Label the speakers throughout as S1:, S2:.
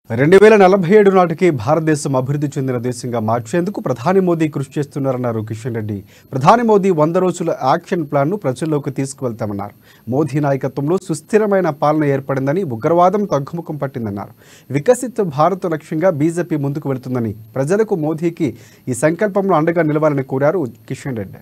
S1: రెండు వేల నలభై ఏడు నాటికి భారతదేశం అభివృద్ధి చెందిన దేశంగా మార్చేందుకు ప్రధాని మోదీ కృషి చేస్తున్నారన్నారు కిషన్ రెడ్డి ప్రధాని మోదీ వంద రోజుల యాక్షన్ ప్లాన్ను ప్రజల్లోకి తీసుకువెళ్తామన్నారు మోదీ నాయకత్వంలో సుస్థిరమైన పాలన ఏర్పడిందని ఉగ్రవాదం తగ్గుముఖం పట్టిందన్నారు వికసిత్ భారత్ లక్ష్యంగా బీజేపీ ముందుకు వెళుతుందని ప్రజలకు మోదీకి ఈ సంకల్పంలో అండగా నిలవాలని కోరారు కిషన్ రెడ్డి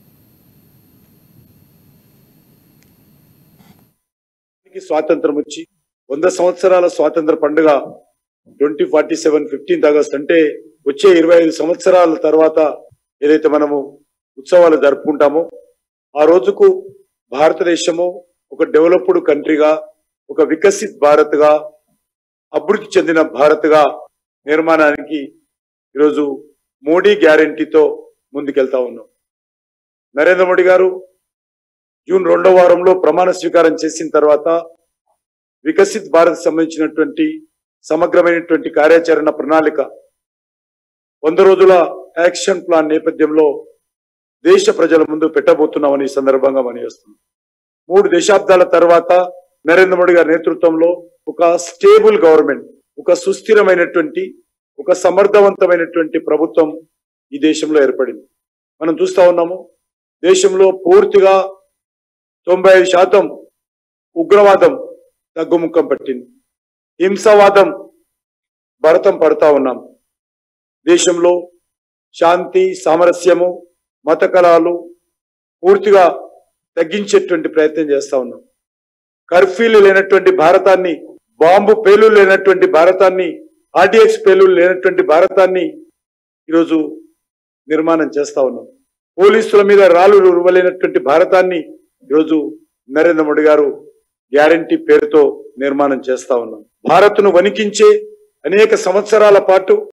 S2: కి స్వాతంత్రం వచ్చి వంద సంవత్సరాల స్వాతంత్ర పండుగ twenty forty seven fifteenth August అంటే వచ్చే ఇరవై ఐదు సంవత్సరాల తర్వాత ఏదైతే మనము ఉత్సవాలు జరుపుకుంటామో ఆ రోజుకు భారతదేశము ఒక డెవలప్డ్ కంట్రీగా ఒక వికసిత్ భారత్ గా అభివృద్ధి చెందిన భారత్ గా నిర్మాణానికి ఈరోజు మోడీ గ్యారంటీతో ముందుకెళ్తా ఉన్నాం నరేంద్ర మోడీ గారు జూన్ రెండో వారంలో ప్రమాణ స్వీకారం చేసిన తర్వాత వికసిత్ భారత్ సంబంధించినటువంటి సమగ్రమైనటువంటి కార్యాచరణ ప్రణాళిక వంద రోజుల యాక్షన్ ప్లాన్ నేపథ్యంలో దేశ ప్రజల ముందు పెట్టబోతున్నామని ఈ సందర్భంగా మనవేస్తున్నాం మూడు దశాబ్దాల తర్వాత నరేంద్ర మోడీ గారి నేతృత్వంలో ఒక స్టేబుల్ గవర్నమెంట్ ఒక సుస్థిరమైనటువంటి ఒక సమర్థవంతమైనటువంటి ప్రభుత్వం ఈ దేశంలో ఏర్పడింది మనం చూస్తా ఉన్నాము దేశంలో పూర్తిగా తొంభై ఐదు శాతం ఉగ్రవాదం తగ్గుముఖం పట్టింది హింసవాదం భరతం పడతా ఉన్నాం దేశంలో శాంతి సామరస్యము మత కళాలు పూర్తిగా తగ్గించేటువంటి ప్రయత్నం చేస్తా ఉన్నాం కర్ఫ్యూలు లేనటువంటి భారతాన్ని బాంబు పేలులు లేనటువంటి భారతాన్ని ఆర్డిఎక్స్ పేలులు లేనటువంటి భారతాన్ని ఈరోజు నిర్మాణం చేస్తా ఉన్నాం పోలీసుల మీద రాళ్ళు ఉరవలేనటువంటి భారతాన్ని ఈరోజు నరేంద్ర మోడీ గారు గ్యారంటీ పేరుతో నిర్మాణం చేస్తా ఉన్నాం భారత్ను వణికించే అనేక సంవత్సరాల పాటు